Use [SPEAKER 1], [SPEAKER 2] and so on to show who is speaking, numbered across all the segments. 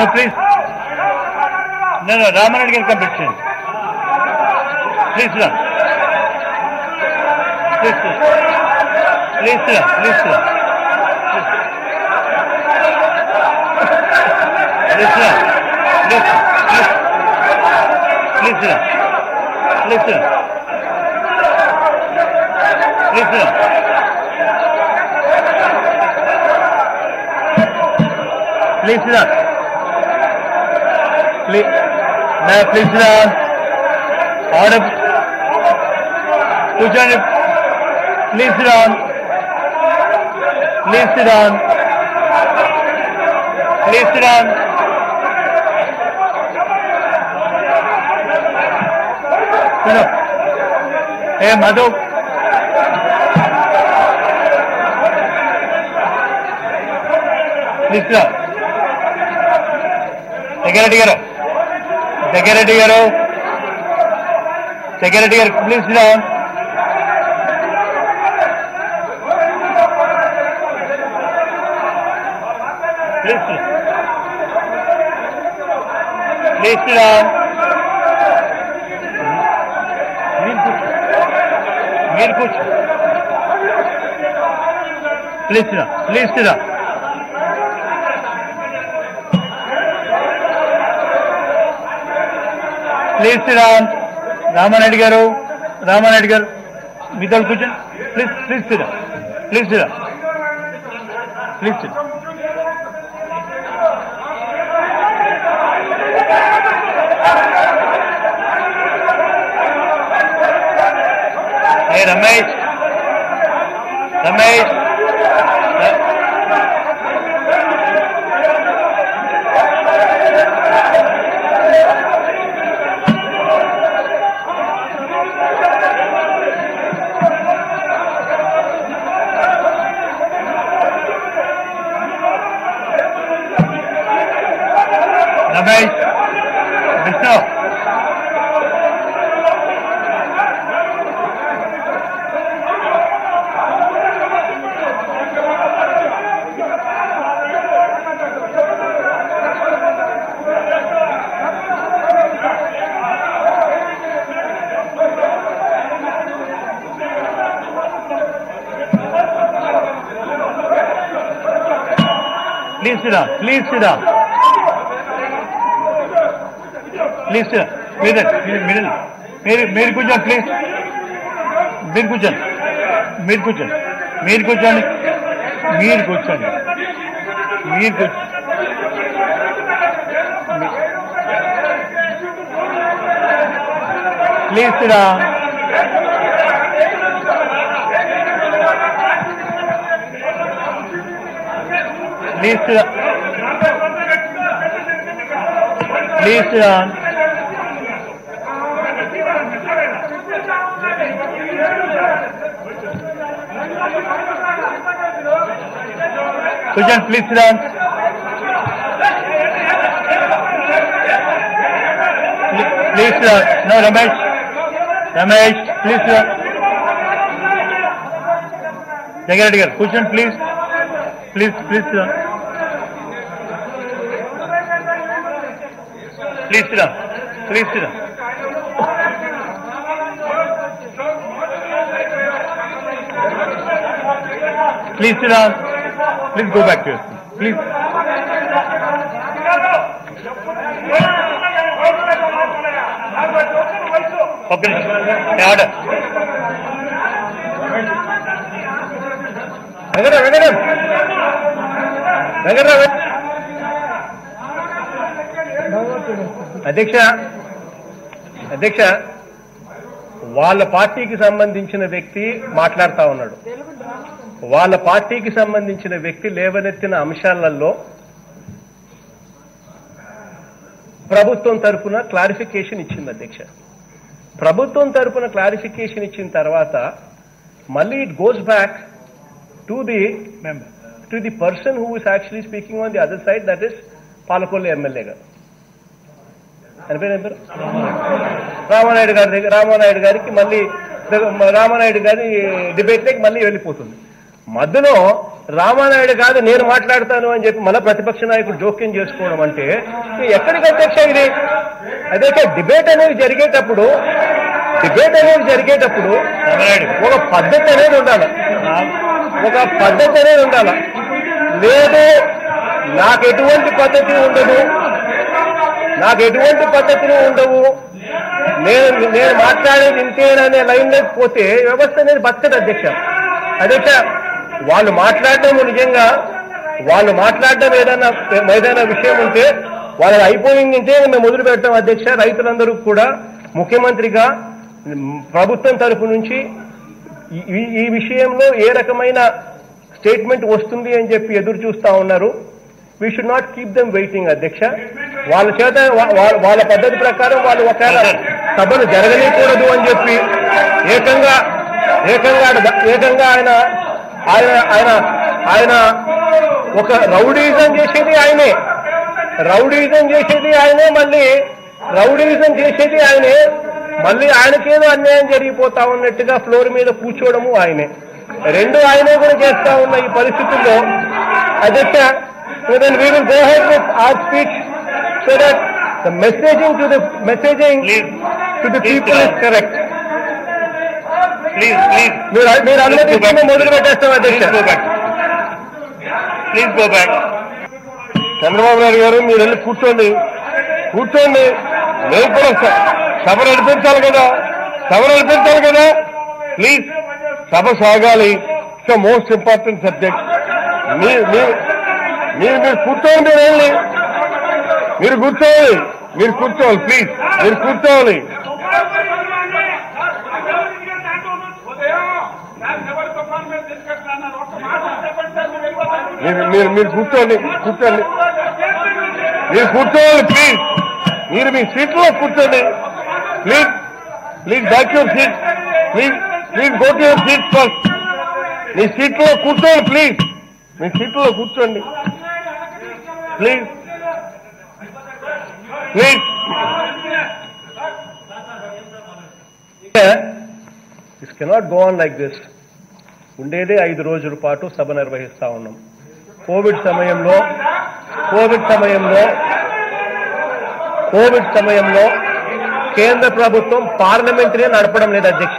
[SPEAKER 1] No, please. No, no, Ramanan can complete change. Please run. Please run. Please run. Please run. Please run. Please run. Please run. Please run. Please run. Please run. Please, no, please run. Order. కూర్చోండి please రాన్ please రాన్ please రాన్ ఏ Madhu please రా security గారు security గారు security గారు please రాన్ ప్లీజ్ ప్లీజ్ రాన్ మీరు కూర్చో మీరు కూర్చో ప్లీజ్ రా ప్లీజ్ రా ప్లీజ్ రామ్ రామారెడ్డి గారు రామారెడ్డి గారు మీతో కూర్చోండి ప్లీజ్ ప్లీజ్ రా ప్లీజ్ రా ప్లీజ్ ఏ రమేష్ రమేష్ రమేష్ విష్ణు ప్లీజ్ సిరా ప్లీజ్ సిరా ప్లీజ్ సిరా మీరు మీరు మీరు మీరు కూర్చోండి ప్లీజ్ మీరు కూర్చోండి మీరు కూర్చోండి మీరు కూర్చోండి మీరు కూర్చోండి మీరు కూర్చో ప్లీజ్ సిరా ప్లీజ్ సిరా ప్లీజ్ సిరా కూర్చోండి ప్లీజ్ సిరా ప్లీజ్ సిరా నో రమేష్ రమేష్ ప్లీజ్ సిరా జగరెడ్డి గారు కూర్చోండి ప్లీజ్ ప్లీజ్ ప్లీజ్ సిరా ప్లీజ్ సిరా ప్లీజ్ సిరా ప్లీజ్ సిరా please go back to your please okay order Venkata Venkata Venkata
[SPEAKER 2] అధ్యక్ష అధ్యక్ష వాళ్ళ పార్టీకి సంబంధించిన వ్యక్తి మాట్లాడుతా ఉన్నాడు వాళ్ళ పార్టీకి సంబంధించిన వ్యక్తి లేవనెత్తిన అంశాలలో ప్రభుత్వం తరపున క్లారిఫికేషన్ ఇచ్చింది అధ్యక్ష ప్రభుత్వం తరపున క్లారిఫికేషన్ ఇచ్చిన తర్వాత మళ్ళీ it goes back to the
[SPEAKER 1] member
[SPEAKER 2] to the person who is actually speaking on the other side that is Palakollu MLA గారు ఆయన పేరు ఏం పేరు రామానాయుడు గారి దగ్గర రామానాయుడు గారికి మళ్ళీ రామానాయుడు గారి డిబేట్ లోకి మళ్ళీ వెళ్ళిపోతుంది మధ్యలో రామానాయుడు కాదు నేను మాట్లాడతాను అని చెప్పి మళ్ళీ ప్రతిపక్ష నాయకుడు జోక్యం చేసుకోవడం అంటే ఇది ఎక్కడికి అధ్యక్ష ఇది అధ్యక్ష డిబేట్ అనేది జరిగేటప్పుడు డిబేట్ అనేది జరిగేటప్పుడు
[SPEAKER 1] రామానాయుడు
[SPEAKER 2] ఒక పద్ధతి అనేది ఉండాలి ఒక పద్ధతి అనేది ఉండాలి లేదు నాకు ఎటువంటి పద్ధతి ఉండదు నాకు ఎటువంటి పద్ధతులు ఉండవు నేను నేను మాట్లాడేది ఇంతేననే లైన్ లేకపోతే వ్యవస్థ అనేది బతకదు అధ్యక్ష అధ్యక్ష వాళ్ళు మాట్లాడడం నిజంగా వాళ్ళు మాట్లాడడం ఏదైనా ఏదైనా విషయం ఉంటే వాళ్ళది అయిపోయింది అంటే మేము మొదలు పెడతాం అధ్యక్ష రైతులందరూ కూడా ముఖ్యమంత్రిగా మ్, ప్రభుత్వం తరపు నుంచి ఈ- ఈ ఈ విషయంలో ఏ రకమైన స్టేట్మెంట్ వస్తుంది అని చెప్పి ఎదురు చూస్తా ఉన్నారు we should not keep them waiting అధ్యక్ష వాళ్ళ చేత వా- వా- వాళ్ళ పద్ధతి ప్రకారం వాళ్ళు ఒకవేళ సభను జరగలేకూడదు అని చెప్పి ఏకంగా ఏకంగా ఆయన- ఏకంగా ఆయన ఆయన ఆయన ఆయన ఒక రౌడీజం చేసేది ఆయనే రౌడీజం చేసేది ఆయనే మళ్ళీ రౌడీజం చేసేది ఆయనే మళ్ళీ ఆయనకేదో అన్యాయం జరిగిపోతా ఉన్నట్టుగా ఫ్లోర్ మీద కూర్చోవడము ఆయనే రెండు ఆయనే కూడా చేస్తా ఉన్న ఈ పరిస్థితుల్లో అధ్యక్ష then we will go ahead with our speech so that the messaging to the messaging
[SPEAKER 1] Please.
[SPEAKER 2] to the
[SPEAKER 1] Please,
[SPEAKER 2] people is
[SPEAKER 1] sir.
[SPEAKER 2] correct.
[SPEAKER 1] Please please
[SPEAKER 2] మీరు మీరు అనుమతిస్తే మేము మొదలు పెట్టేస్తాం
[SPEAKER 1] ప్లీజ్
[SPEAKER 2] అధ్యక్ష
[SPEAKER 1] go back please go back
[SPEAKER 2] Chandrababu Naidu గారు మీరు వెళ్ళి కూర్చోండి కూర్చోండి నేను కూడా స- సభ నడిపించాలి కదా సభ నడిపించాలి కదా ప్లీజ్ సభ సాగాలి ఇట్స్ మోస్ట్ ఇంపార్టెంట్ సబ్జెక్ట్ మీరు మీరు మీరు మీరు కూర్చోండి మీరు వెళ్ళి మీరు కూర్చోవాలి మీరు కూర్చోవాలి ప్లీజ్ మీరు కూర్చోవాలి మీరు మీరు మీరు కూర్చోండి కూర్చోండి మీరు కూర్చోవాలి ప్లీజ్ మీరు మీ సీట్లో కూర్చోండి please please back your seat please please go to your seat first మీ సీట్లో కూర్చోండి ప్లీజ్ మీ సీట్లో కూర్చోండి please please this cannot go on like this ఉండేదే ఐదు రోజుల పాటు సభ నిర్వహిస్తా ఉన్నాం కోవిడ్ సమయంలో కోవిడ్ సమయంలో కోవిడ్ సమయంలో కేంద్ర ప్రభుత్వం పార్లమెంట్నే నడపడం లేదు అధ్యక్ష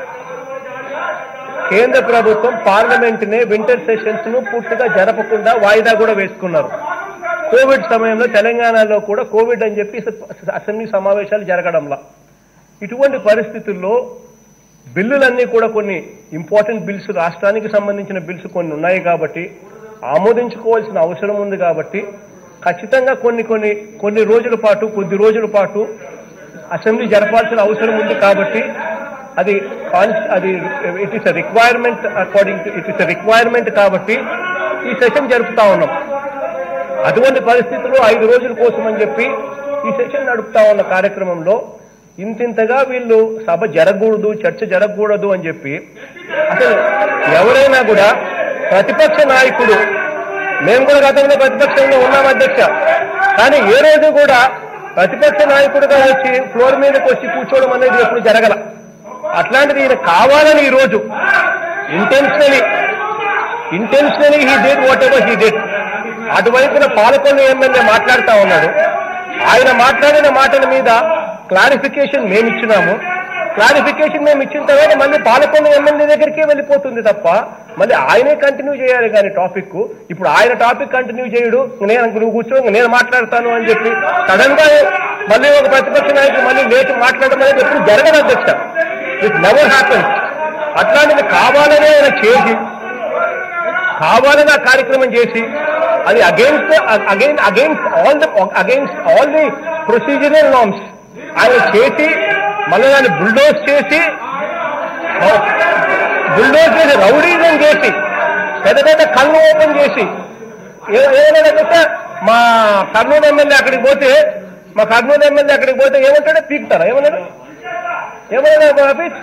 [SPEAKER 2] కేంద్ర ప్రభుత్వం పార్లమెంట్ నే వింటర్ సెషన్స్ ను పూర్తిగా జరపకుండా వాయిదా కూడా వేసుకున్నారు కోవిడ్ సమయంలో తెలంగాణలో కూడా కోవిడ్ అని చెప్పి అసెంబ్లీ సమావేశాలు జరగడంలా ఇటువంటి పరిస్థితుల్లో బిల్లులన్నీ కూడా కొన్ని ఇంపార్టెంట్ బిల్స్ రాష్ట్రానికి సంబంధించిన బిల్స్ కొన్ని ఉన్నాయి కాబట్టి ఆమోదించుకోవాల్సిన అవసరం ఉంది కాబట్టి ఖచ్చితంగా కొన్ని కొన్ని కొన్ని రోజుల పాటు కొద్ది రోజుల పాటు అసెంబ్లీ జరపాల్సిన అవసరం ఉంది కాబట్టి అది కాన్స్ అది it is requirement according to it is requirement కాబట్టి ఈ సెషన్ జరుపుతా ఉన్నాం అటువంటి పరిస్థితుల్లో ఐదు రోజుల కోసం అని చెప్పి ఈ సెషన్ నడుపుతా ఉన్న కార్యక్రమంలో ఇంతింతగా వీళ్ళు సభ జరగకూడదు చర్చ జరగకూడదు అని చెప్పి అసలు ఎవరైనా కూడా ప్రతిపక్ష నాయకుడు మేము కూడా గతంలో ప్రతిపక్షంలో ఉన్నాం అధ్యక్ష కానీ ఏ రోజు కూడా ప్రతిపక్ష నాయకుడిగా వచ్చి ఫ్లోర్ మీదకి వచ్చి కూర్చోవడం అనేది ఎప్పుడు జరగల అట్లాంటిది ఈయన కావాలని ఈ రోజు intentionally intentionally he did whatever he did అటువైపున పాలకొల్లు ఎమ్మెల్యే మాట్లాడుతా ఉన్నాడు ఆయన మాట్లాడిన మాటల మీద క్లారిఫికేషన్ మేము ఇచ్చినాము క్లారిఫికేషన్ మేము ఇచ్చిన తర్వాత మళ్ళీ పాలకొల్లు ఎమ్మెల్యే దగ్గరికే వెళ్ళిపోతుంది తప్ప మళ్ళీ ఆయనే కంటిన్యూ చేయాలి కానీ టాపిక్ ఇప్పుడు ఆయన టాపిక్ కంటిన్యూ చేయడు నేను నువ్వు కూర్చో ఇంక నేను మాట్లాడతాను అని చెప్పి సడన్ గా మళ్ళీ ఒక ప్రతిపక్ష నాయకుడు మళ్ళీ లేచి మాట్లాడడం అనేది ఎప్పుడు జరగదు అధ్యక్ష ఇట్ నెవర్ హ్యాపన్ అట్లాంటిది కావాలనే ఆయన చేసి కావాలని ఆ కార్యక్రమం చేసి అది against again against all the against all the procedural norms ఆయన చేసి మళ్ళీ దాన్ని బుల్డోజ్ చేసి బుల్డోజ్ చేసి రౌడీజం చేసి పెద్ద పెద్ద కళ్ళు ఓపెన్ చేసి ఏ- ఏమైనా మా కర్నూలు ఎమ్మెల్యే అక్కడికి పోతే మా కర్నూలు ఎమ్మెల్యే అక్కడికి పోతే ఏమంటాడో పీకుతారా ఏమన్నాడు ఏమన్నా ఆఫీస్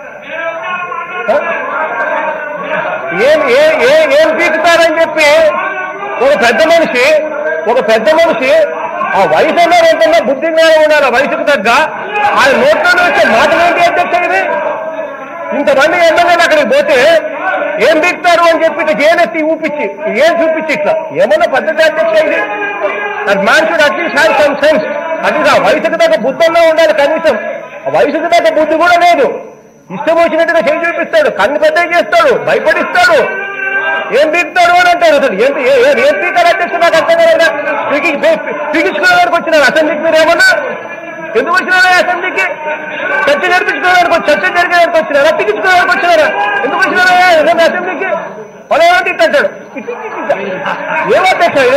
[SPEAKER 2] ఏం ఏ ఏ ఏం పీకుతారని చెప్పి ఒక పెద్ద మనిషి ఒక పెద్ద మనిషి ఆ వయసు ఉన్నారు ఎంతన్నా బుద్ధి జ్ఞానం ఉన్నారు ఆ వయసుకు తగ్గ ఆయన నోట్లో వచ్చే మాటలు ఏంటి అధ్యక్ష ఇది ఇంతమంది ఎమ్మెల్యేలు అక్కడికి పోతే ఏం పీకుతారు అని చెప్పి చెప్పి ఇట్లా చేయనెత్తి ఊపించి ఏం చూపించి ఇట్లా ఏమన్నా పద్ధతి అధ్యక్ష ఇది man should at least have some sense అది ఆ వయసుకు దాకా బుద్ధంగా ఉండాలి కనీసం ఆ వయసుకు దాకా బుద్ధి కూడా లేదు ఇష్టం వచ్చినట్టుగా చేయి చూపిస్తాడు కన్ను పెద్ద చేస్తాడు భయపడిస్తాడు ఏం పీకుతాడు అని అంటారు అసలు ఏంటి ఏ- ఏ- ఏం పీకారు అధ్యక్షుడు నాకు అర్థం కదా పీకించుకోవడానికి వచ్చినారు అసెంబ్లీకి మీరు ఏమన్నా ఎందుకు వచ్చినారా అసెంబ్లీకి చర్చ జరిపించుకోవడానికి వచ్చి- చర్చ జరిగేదానికి వచ్చినారా పీకించుకోవడానికి వచ్చినారా ఎందుకు వచ్చినారా ఏదైనా అసెంబ్లీకి వాళ్ళు ఏమంటే ఇట్లా అంటాడు ఏం అధ్యక్ష ఇది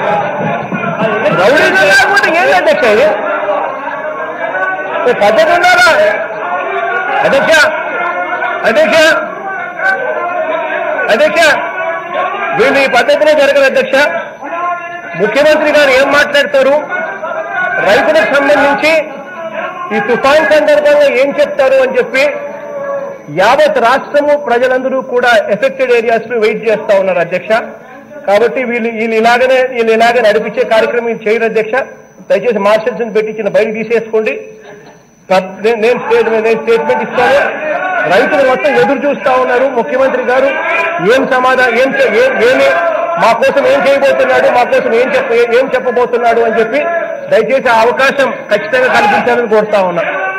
[SPEAKER 2] రౌడీజం లేకపోతే ఏం అధ్యక్ష ఇది ఓ పద్ధతి ఉండాలా అధ్యక్ష అధ్యక్ష అధ్యక్ష వీళ్ళు ఈ పద్ధతినే జరగదు అధ్యక్ష ముఖ్యమంత్రి గారు ఏం మాట్లాడతారు రైతులకు సంబంధించి ఈ తుఫాన్ సందర్భంగా ఏం చెప్తారు అని చెప్పి యావత్ రాష్ట్రము ప్రజలందరూ కూడా ఎఫెక్టెడ్ ఏరియాస్ లో వెయిట్ చేస్తా ఉన్నారు అధ్యక్ష కాబట్టి వీళ్ళు వీళ్ళు ఇలాగనే వీళ్ళు ఇలాగే నడిపించే కార్యక్రమం వీళ్ళు చేయరు అధ్యక్ష దయచేసి మార్షల్స్ పెట్టించిన బయట తీసేసుకోండి కబ్- నేను నేను స్టేట్మెంట్ నేను స్టేట్మెంట్ ఇస్తాను రైతులు మొత్తం ఎదురు చూస్తా ఉన్నారు ముఖ్యమంత్రి గారు ఏం సమాధానం ఏం చె- ఏ- ఏమి మా కోసం ఏం చేయబోతున్నాడు మా కోసం ఏం చెప్ప ఏం చెప్పబోతున్నాడు అని చెప్పి దయచేసి ఆ అవకాశం ఖచ్చితంగా కల్పించాలని కోరుతా ఉన్నా